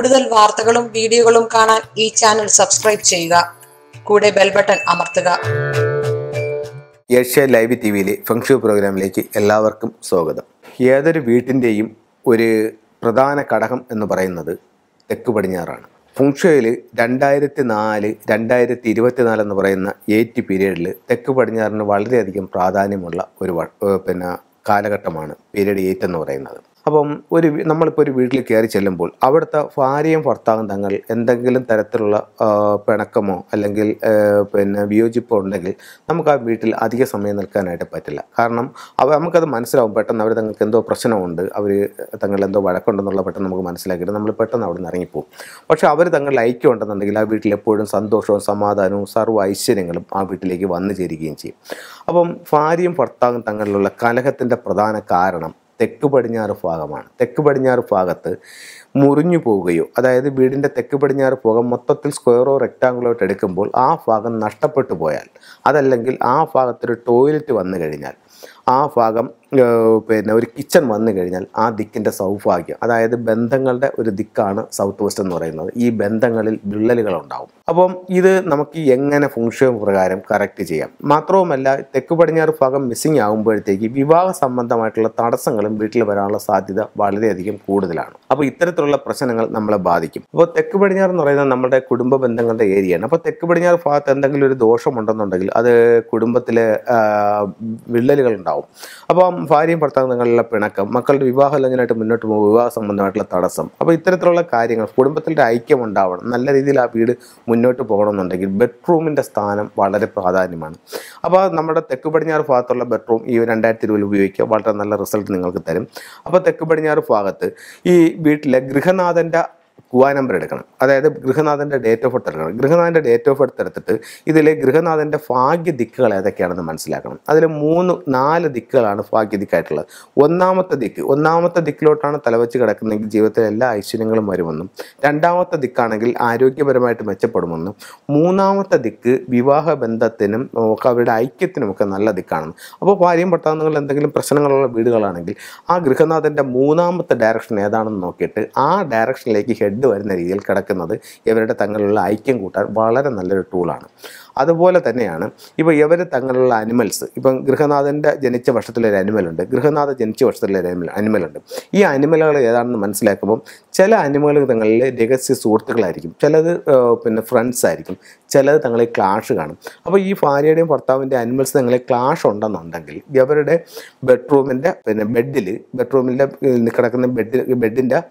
കൂടുതൽ വാർത്തകളും വീഡിയോകളും കാണാൻ ഈ ചാനൽ സബ്സ്ക്രൈബ് ചെയ്യുക കൂടെ ബെൽ ബട്ടൺ അമർത്തുക ഏഷ്യ ലൈവ് ടി വിയിലെ ഫംഗ്ഷൻ പ്രോഗ്രാമിലേക്ക് എല്ലാവർക്കും സ്വാഗതം ഏതൊരു വീട്ടിൻ്റെയും ഒരു പ്രധാന ഘടകം എന്ന് പറയുന്നത് തെക്ക് പടിഞ്ഞാറാണ് ഫുങ്ഷയിൽ രണ്ടായിരത്തി നാല് രണ്ടായിരത്തി ഇരുപത്തിനാല് എന്ന് പറയുന്ന എയ്റ്റ് പീരീഡിൽ തെക്ക് പടിഞ്ഞാറിന് വളരെയധികം പ്രാധാന്യമുള്ള ഒരു വ- ഏഹ് പിന്നെ കാലഘട്ടമാണ് പീരീഡ് എയ്റ്റ് എന്ന് പറയുന്നത് അപ്പം ഒരു വീ- നമ്മളിപ്പോൾ ഒരു വീട്ടിൽ കയറി ചെല്ലുമ്പോൾ അവിടുത്തെ ഭാര്യയും ഭർത്താവും തങ്ങൾ എന്തെങ്കിലും തരത്തിലുള്ള ആ, പിണക്കമോ അല്ലെങ്കിൽ ആ, പിന്നെ വിയോജിപ്പോ ഉണ്ടെങ്കിൽ നമുക്ക് ആ വീട്ടിൽ അധിക സമയം നിൽക്കാനായിട്ട് പറ്റില്ല കാരണം അവ നമുക്കത് മനസ്സിലാവും പെട്ടെന്ന് അവർ തങ്ങൾക്ക് എന്തോ പ്രശ്നമുണ്ട് അവർ തങ്ങൾ എന്തോ വഴക്കുണ്ടെന്നുള്ള പെട്ടെന്ന് നമുക്ക് മനസ്സിലാക്കിയിട്ട് നമ്മൾ പെട്ടെന്ന് അവിടെ നിന്ന് ഇറങ്ങിപ്പോകും പക്ഷേ അവർ തങ്ങളിൽ ഐക്യം ഉണ്ടെന്നുണ്ടെങ്കിൽ ആ വീട്ടിൽ എപ്പോഴും സന്തോഷവും സമാധാനവും സർവ്വ ഐശ്വര്യങ്ങളും ആ വീട്ടിലേക്ക് വന്നു ചേരുകയും ചെയ്യും അപ്പം ഭാര്യയും ഭർത്താവും തങ്ങളിലുള്ള കലഹത്തിൻ്റെ പ്രധാന കാരണം തെക്ക് പടിഞ്ഞാറ് ഭാഗമാണ് തെക്ക് പടിഞ്ഞാറ് ഭാഗത്ത് മുറിഞ്ഞു പോവുകയോ അതായത് വീടിൻ്റെ തെക്ക് പടിഞ്ഞാറ് ഭാഗം മൊത്തത്തിൽ സ്ക്വയറോ റെക്റ്റാങ്കിളോ ആയിട്ട് എടുക്കുമ്പോൾ ആ ഭാഗം നഷ്ടപ്പെട്ടു പോയാൽ അതല്ലെങ്കിൽ ആ ഭാഗത്തൊരു ടോയ്ലറ്റ് വന്നു കഴിഞ്ഞാൽ ആ ഭാഗം ഏഹ്, പിന്നെ ഒരു കിച്ചൺ വന്നു കഴിഞ്ഞാൽ ആ ദിക്കിൻ്റെ സൗഭാഗ്യം അതായത് ബന്ധങ്ങളുടെ ഒരു ദിക്കാണ് സൗത്ത് വെസ്റ്റ് എന്ന് പറയുന്നത് ഈ ബന്ധങ്ങളിൽ വിള്ളലുകൾ ഉണ്ടാവും അപ്പം ഇത് നമുക്ക് എങ്ങനെ ഫുങ്ഷൻ പ്രകാരം കറക്റ്റ് ചെയ്യാം മാത്രവുമല്ല തെക്ക് പടിഞ്ഞാറ് ഭാഗം മിസ്സിംഗ് ആകുമ്പോഴത്തേക്ക് വിവാഹ സംബന്ധമായിട്ടുള്ള തടസ്സങ്ങളും വീട്ടിൽ വരാനുള്ള സാധ്യത വളരെയധികം കൂടുതലാണ് അപ്പോൾ ഇത്തരത്തിലുള്ള പ്രശ്നങ്ങൾ നമ്മളെ ബാധിക്കും അപ്പോൾ തെക്ക് പടിഞ്ഞാറ് എന്ന് പറയുന്നത് നമ്മുടെ കുടുംബ ബന്ധങ്ങളുടെ ഏരിയയാണ് അപ്പോൾ തെക്ക് പടിഞ്ഞാറ് ഭാഗത്ത് എന്തെങ്കിലും ഒരു ദോഷമുണ്ടെന്നുണ്ടെങ്കിൽ അത് കുടുംബത്തിലെ ആ, വിള്ളലുകൾ ഉണ്ടാവും അപ്പം ഭാര്യയും ഭർത്താവും തങ്ങളിലുള്ള പിണക്കം മക്കളുടെ വിവാഹലംഘനമായിട്ട് മുന്നോട്ട് പോകും വിവാഹ സംബന്ധമായിട്ടുള്ള തടസ്സം അപ്പോൾ ഇത്തരത്തിലുള്ള കാര്യങ്ങൾ കുടുംബത്തിൻ്റെ ഐക്യം ഉണ്ടാവണം നല്ല രീതിയിൽ ആ വീട് മുന്നോട്ട് പോകണമെന്നുണ്ടെങ്കിൽ ബെഡ്റൂമിൻ്റെ സ്ഥാനം വളരെ പ്രാധാന്യമാണ് അപ്പോൾ നമ്മുടെ തെക്ക് പടിഞ്ഞാറ് ഭാഗത്തുള്ള ബെഡ്റൂം ഈ രണ്ടായിരത്തി ഇരുപതിൽ ഉപയോഗിക്കുക വളരെ നല്ല റിസൾട്ട് നിങ്ങൾക്ക് തരും അപ്പോൾ തെക്ക് പടിഞ്ഞാറ് ഭാഗത്ത് ഈ വീട്ടിലെ ഗൃഹനാഥൻ്റെ കുവാ നമ്പർ എടുക്കണം അതായത് ഗൃഹനാഥൻ്റെ ഡേറ്റ് ഓഫ് ബർത്ത് എടുക്കണം ഗൃഹനാഥൻ്റെ ഡേറ്റ് ഓഫ് ബർത്ത് എടുത്തിട്ട് ഇതിലെ ഗൃഹനാഥൻ്റെ ഭാഗ്യ ദിക്കുകൾ ഏതൊക്കെയാണെന്ന് മനസ്സിലാക്കണം അതിൽ മൂന്ന് നാല് ദിക്കുകളാണ് ഭാഗ്യ ദിക്കായിട്ടുള്ളത് ഒന്നാമത്തെ ദിക്ക് ഒന്നാമത്തെ ദിക്കിലോട്ടാണ് തലവെച്ച് കിടക്കുന്നതെങ്കിൽ ജീവിതത്തിൽ എല്ലാ ഐശ്വര്യങ്ങളും വരുമെന്നും രണ്ടാമത്തെ ദിക്കാണെങ്കിൽ ആരോഗ്യപരമായിട്ട് മെച്ചപ്പെടുമെന്നും മൂന്നാമത്തെ ദിക്ക് വിവാഹ ബന്ധത്തിനും ഒക്കെ അവരുടെ ഐക്യത്തിനും ഒക്കെ നല്ല ദിക്കാണെന്ന് അപ്പോൾ ഭാര്യയും ഭർത്താവും നിങ്ങൾ എന്തെങ്കിലും പ്രശ്നങ്ങളുള്ള വീടുകളാണെങ്കിൽ ആ ഗൃഹനാഥൻ്റെ മൂന്നാമത്തെ ഡയറക്ഷൻ ഏതാണെന്ന് നോക്കിയിട്ട് ആ ഡയറക്ഷനിലേക്ക് ഹെഡ് വരുന്ന രീതിയിൽ കിടക്കുന്നത് ഇവരുടെ തങ്ങളിലുള്ള ഐക്യം കൂട്ടാൻ വളരെ നല്ലൊരു ടൂളാണ് അതുപോലെ തന്നെയാണ് ഇപ്പോൾ ഇവർ തങ്ങളുള്ള അനിമൽസ് ഇപ്പം ഗൃഹനാഥൻ്റെ ജനിച്ച വർഷത്തിലൊരു അനിമലുണ്ട് ഗൃഹനാഥ ജനിച്ച വർഷത്തിലൊരു അനിമൽ അനിമലുണ്ട് ഈ അനിമലുകൾ ഏതാണെന്ന് മനസ്സിലാക്കുമ്പം ചില അനിമലുകൾ തങ്ങളിൽ രഹസ്യ സുഹൃത്തുക്കളായിരിക്കും ചിലത് ഏഹ്, പിന്നെ ഫ്രണ്ട്സ് ആയിരിക്കും ചിലത് തങ്ങളിൽ ക്ലാഷ് കാണും അപ്പോൾ ഈ ഭാര്യയുടെയും ഭർത്താവിൻ്റെ അനിമൽസ് തങ്ങളിൽ ക്ലാഷ് ഉണ്ടെന്നുണ്ടെങ്കിൽ ഇവരുടെ ബെഡ്റൂമിൻ്റെ പിന്നെ ബെഡിൽ ബെഡ്റൂമിൻ്റെ കിടക്കുന്ന ബെഡ് ബെഡിൻ്റെ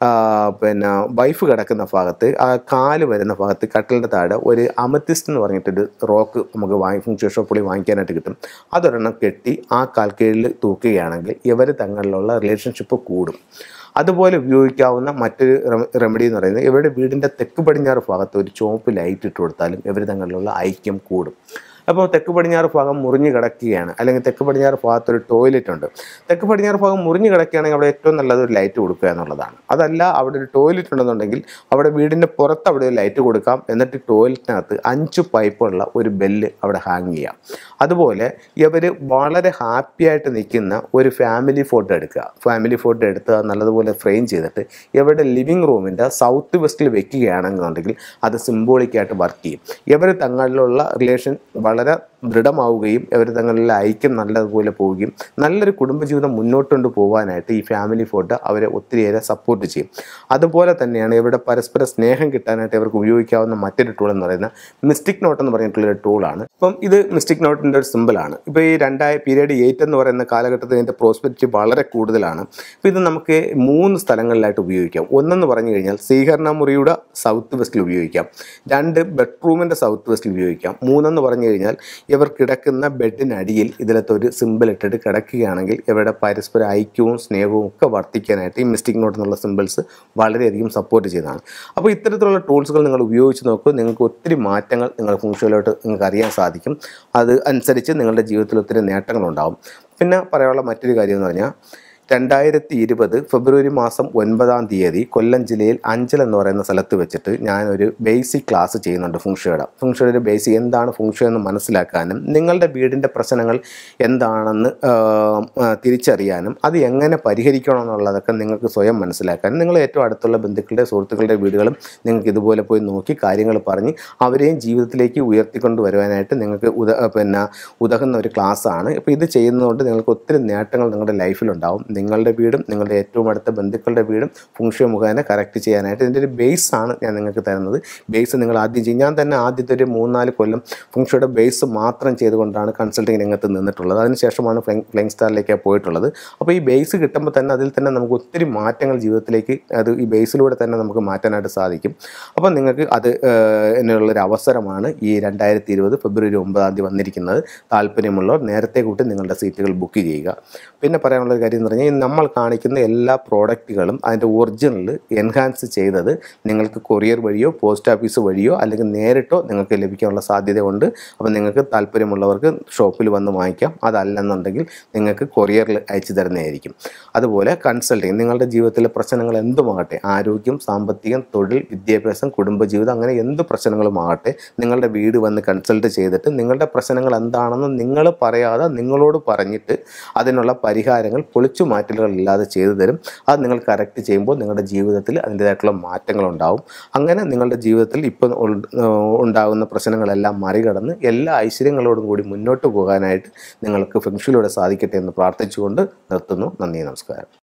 പിന്നെ വൈഫ് കിടക്കുന്ന ഭാഗത്ത് ആ കാല് വരുന്ന ഭാഗത്ത് കട്ടിലിൻ്റെ താഴെ ഒരു അമത്തിസ്റ്റ് എന്ന് പറഞ്ഞിട്ടൊരു റോക്ക് നമുക്ക് വാങ്ങി ഫുങ്ഷൻ ഷോപ്പിൽ വാങ്ങിക്കാനായിട്ട് കിട്ടും അതൊരെണ്ണം കെട്ടി ആ കാൽക്കീഴിൽ തൂക്കുകയാണെങ്കിൽ ഇവർ തങ്ങളിലുള്ള റിലേഷൻഷിപ്പ് കൂടും അതുപോലെ ഉപയോഗിക്കാവുന്ന മറ്റൊരു റെമ- റെമഡി എന്ന് പറയുന്നത് ഇവരുടെ വീടിൻ്റെ തെക്ക് പടിഞ്ഞാറ് ഭാഗത്ത് ഒരു ചുവപ്പ് ലൈറ്റ് ഇട്ട് കൊടുത്താലും ഇവർ തങ്ങളിലുള്ള ഐക്യം കൂടും അപ്പോൾ തെക്ക് പടിഞ്ഞാറ് ഭാഗം മുറിഞ്ഞു കിടക്കുകയാണ് അല്ലെങ്കിൽ തെക്ക് പടിഞ്ഞാറ് ഭാഗത്ത് ഒരു ടോയ്ലറ്റ് ഉണ്ട് തെക്ക് പടിഞ്ഞാറ് ഭാഗം മുറിഞ്ഞു കിടക്കുകയാണെങ്കിൽ അവിടെ ഏറ്റവും നല്ലത് ഒരു ലൈറ്റ് കൊടുക്കുക എന്നുള്ളതാണ് അതല്ല അവിടെ ഒരു ടോയ്ലറ്റ് ഉണ്ടെന്നുണ്ടെങ്കിൽ അവിടെ വീടിൻ്റെ പുറത്ത് അവിടെ ഒരു ലൈറ്റ് കൊടുക്കാം എന്നിട്ട് ടോയ്ലറ്റിനകത്ത് അഞ്ച് പൈപ്പുള്ള ഒരു ബെല്ല് അവിടെ ഹാങ് ചെയ്യാം അതുപോലെ ഇവർ വളരെ ഹാപ്പി ആയിട്ട് നിൽക്കുന്ന ഒരു ഫാമിലി ഫോട്ടോ എടുക്കുക ഫാമിലി ഫോട്ടോ എടുത്ത് അത് നല്ലതുപോലെ ഫ്രെയിം ചെയ്തിട്ട് ഇവരുടെ ലിവിങ് റൂമിൻ്റെ സൗത്ത് വെസ്റ്റിൽ വെക്കുകയാണെന്നുണ്ടെങ്കിൽ അത് സിംബോളിക്കായിട്ട് വർക്ക് ചെയ്യും ഇവർ തങ്ങളിലുള്ള റിലേഷൻ വളരെ ദൃഢമാവുകയും ഇവർ തങ്ങളിലുള്ള ഐക്യം നല്ലതുപോലെ പോവുകയും നല്ലൊരു കുടുംബജീവിതം മുന്നോട്ട് കൊണ്ട് പോകാനായിട്ട് ഈ ഫാമിലി ഫോട്ടോ അവരെ ഒത്തിരിയേറെ സപ്പോർട്ട് ചെയ്യും അതുപോലെ തന്നെയാണ് ഇവരുടെ പരസ്പര സ്നേഹം കിട്ടാനായിട്ട് ഇവർക്ക് ഉപയോഗിക്കാവുന്ന മറ്റൊരു ടൂൾ എന്ന് പറയുന്ന മിസ്റ്റിക് നോട്ട് എന്ന് പറഞ്ഞിട്ടുള്ള ഒരു ടൂളാണ് ഇപ്പം ഇത് മിസ്റ്റിക് നോട്ടിൻ്റെ ഒരു സിമ്പിളാണ് ഇപ്പോൾ ഈ രണ്ടായ പീരീഡ് എയ്റ്റ് എന്ന് പറയുന്ന കാലഘട്ടത്തിൽ ഇതിൻ്റെ പ്രോസ്പെക്റ്റ് വളരെ കൂടുതലാണ് അപ്പോൾ ഇത് നമുക്ക് മൂന്ന് സ്ഥലങ്ങളിലായിട്ട് ഉപയോഗിക്കാം ഒന്നെന്ന് പറഞ്ഞു കഴിഞ്ഞാൽ സ്വീകരണ മുറിയുടെ സൗത്ത് വെസ്റ്റിൽ ഉപയോഗിക്കാം രണ്ട് ബെഡ്റൂമിൻ്റെ സൗത്ത് വെസ്റ്റിൽ ഉപയോഗിക്കാം മൂന്നെന്ന് പറഞ്ഞു കഴിഞ്ഞാൽ ഇവർ കിടക്കുന്ന ബെഡിനടിയിൽ ഇതിലത്തെ ഒരു സിമ്പിൾ ഇട്ടിട്ട് കിടക്കുകയാണെങ്കിൽ ഇവരുടെ പരസ്പര ഐക്യവും സ്നേഹവും ഒക്കെ വർദ്ധിക്കാനായിട്ട് ഈ മിസ്റ്റിക് നോട്ട് എന്നുള്ള സിമ്പിൾസ് വളരെയധികം സപ്പോർട്ട് ചെയ്യുന്നതാണ് അപ്പോൾ ഇത്തരത്തിലുള്ള ടൂൾസുകൾ നിങ്ങൾ ഉപയോഗിച്ച് നോക്കൂ നിങ്ങൾക്ക് ഒത്തിരി മാറ്റങ്ങൾ നിങ്ങളുടെ ഫംഗ്ഷനിലോട്ട് നിങ്ങൾക്ക് അറിയാൻ സാധിക്കും അത് അനുസരിച്ച് നിങ്ങളുടെ ജീവിതത്തിൽ ഒത്തിരി നേട്ടങ്ങളുണ്ടാകും പിന്നെ പറയാനുള്ള മറ്റൊരു കാര്യം എന്ന് പറഞ്ഞാൽ രണ്ടായിരത്തി ഇരുപത് ഫെബ്രുവരി മാസം ഒൻപതാം തീയതി കൊല്ലം ജില്ലയിൽ അഞ്ചൽ എന്ന് പറയുന്ന സ്ഥലത്ത് വെച്ചിട്ട് ഞാനൊരു ബേസിക് ക്ലാസ് ചെയ്യുന്നുണ്ട് ഫുങ്ഷയുടെ ഫുങ്ഷയുടെ ബേസിക് എന്താണ് ഫുങ്ഷ എന്ന് മനസ്സിലാക്കാനും നിങ്ങളുടെ വീടിൻ്റെ പ്രശ്നങ്ങൾ എന്താണെന്ന് ആ, ആ, തിരിച്ചറിയാനും അത് എങ്ങനെ പരിഹരിക്കണം എന്നുള്ളതൊക്കെ നിങ്ങൾക്ക് സ്വയം മനസ്സിലാക്കാനും നിങ്ങൾ ഏറ്റവും അടുത്തുള്ള ബന്ധുക്കളുടെ സുഹൃത്തുക്കളുടെ വീടുകളും നിങ്ങൾക്ക് ഇതുപോലെ പോയി നോക്കി കാര്യങ്ങൾ പറഞ്ഞ് അവരെയും ജീവിതത്തിലേക്ക് ഉയർത്തിക്കൊണ്ട് വരുവാനായിട്ട് നിങ്ങൾക്ക് ഉത പിന്നെ ഉതകുന്ന ഒരു ക്ലാസ്സാണ് ഇപ്പോൾ ഇത് ചെയ്യുന്നതുകൊണ്ട് നിങ്ങൾക്ക് ഒത്തിരി നേട്ടങ്ങൾ നിങ്ങളുടെ ലൈഫിലുണ്ടാവും നിങ്ങളുടെ വീടും നിങ്ങളുടെ ഏറ്റവും അടുത്ത ബന്ധുക്കളുടെ വീടും ഫുങ്ഷ മുഖേന കറക്റ്റ് ചെയ്യാനായിട്ട് ഇതിൻ്റെ ഒരു ബേസ് ആണ് ഞാൻ നിങ്ങൾക്ക് തരുന്നത് ബേസ് നിങ്ങൾ ആദ്യം ചെയ്യും ഞാൻ തന്നെ ആദ്യത്തെ ഒരു മൂന്നാല് കൊല്ലം ഫുങ്ഷയുടെ ബേസ് മാത്രം ചെയ്തുകൊണ്ടാണ് കൺസൾട്ടിങ് രംഗത്ത് നിന്നിട്ടുള്ളത് അതിനുശേഷമാണ് ഫ്ലൈങ് ഫ്ലൈങ് സ്റ്റാറിലേക്ക് പോയിട്ടുള്ളത് അപ്പോൾ ഈ ബേസ് കിട്ടുമ്പോൾ തന്നെ അതിൽ തന്നെ നമുക്ക് ഒത്തിരി മാറ്റങ്ങൾ ജീവിതത്തിലേക്ക് അത് ഈ ബേസിലൂടെ തന്നെ നമുക്ക് മാറ്റാനായിട്ട് സാധിക്കും അപ്പോൾ നിങ്ങൾക്ക് അത് ഏഹ്, എന്നുള്ളൊരു അവസരമാണ് ഈ രണ്ടായിരത്തി ഇരുപത് ഫെബ്രുവരി ഒമ്പതാം തീയതി വന്നിരിക്കുന്നത് താല്പര്യമുള്ളവർ നേരത്തെ കൂട്ടി നിങ്ങളുടെ സീറ്റുകൾ ബുക്ക് ചെയ്യുക പിന്നെ പറയാനുള്ള ഒരു കാര്യം എന്ന് പറഞ്ഞാൽ ഈ നമ്മൾ കാണിക്കുന്ന എല്ലാ പ്രോഡക്റ്റുകളും അതിൻ്റെ ഒറിജിനൽ എൻഹാൻസ് ചെയ്തത് നിങ്ങൾക്ക് കൊറിയർ വഴിയോ പോസ്റ്റ് ഓഫീസ് വഴിയോ അല്ലെങ്കിൽ നേരിട്ടോ നിങ്ങൾക്ക് ലഭിക്കാനുള്ള സാധ്യതയുണ്ട് അപ്പോൾ നിങ്ങൾക്ക് താല്പര്യമുള്ളവർക്ക് ഷോപ്പിൽ വന്ന് വാങ്ങിക്കാം അതല്ലെന്നുണ്ടെങ്കിൽ നിങ്ങൾക്ക് കൊറിയറിൽ അയച്ചു തരുന്നതായിരിക്കും അതുപോലെ കൺസൾട്ടിങ് നിങ്ങളുടെ ജീവിതത്തിലെ പ്രശ്നങ്ങൾ എന്തുമാകട്ടെ ആരോഗ്യം സാമ്പത്തികം തൊഴിൽ വിദ്യാഭ്യാസം കുടുംബജീവിതം അങ്ങനെ എന്ത് പ്രശ്നങ്ങളുമാകട്ടെ നിങ്ങളുടെ വീട് വന്ന് കൺസൾട്ട് ചെയ്തിട്ട് നിങ്ങളുടെ പ്രശ്നങ്ങൾ എന്താണെന്ന് നിങ്ങൾ പറയാതെ നിങ്ങളോട് പറഞ്ഞിട്ട് അതിനുള്ള പരിഹാരങ്ങൾ പൊളിച്ചു മാറ്റലുകളില്ലാതെ ചെയ്തു തരും അത് നിങ്ങൾ കറക്റ്റ് ചെയ്യുമ്പോൾ നിങ്ങളുടെ ജീവിതത്തിൽ അതിൻ്റേതായിട്ടുള്ള മാറ്റങ്ങളുണ്ടാവും അങ്ങനെ നിങ്ങളുടെ ജീവിതത്തിൽ ഇപ്പം ഉൾ- ഉണ്ടാകുന്ന പ്രശ്നങ്ങളെല്ലാം മറികടന്ന് എല്ലാ ഐശ്വര്യങ്ങളോടും കൂടി മുന്നോട്ട് പോകാനായിട്ട് നിങ്ങൾക്ക് ഫെങ്ഷയിലൂടെ സാധിക്കട്ടെ എന്ന് പ്രാർത്ഥിച്ചുകൊണ്ട് നിർത്തുന്നു നന്ദി നമസ്കാരം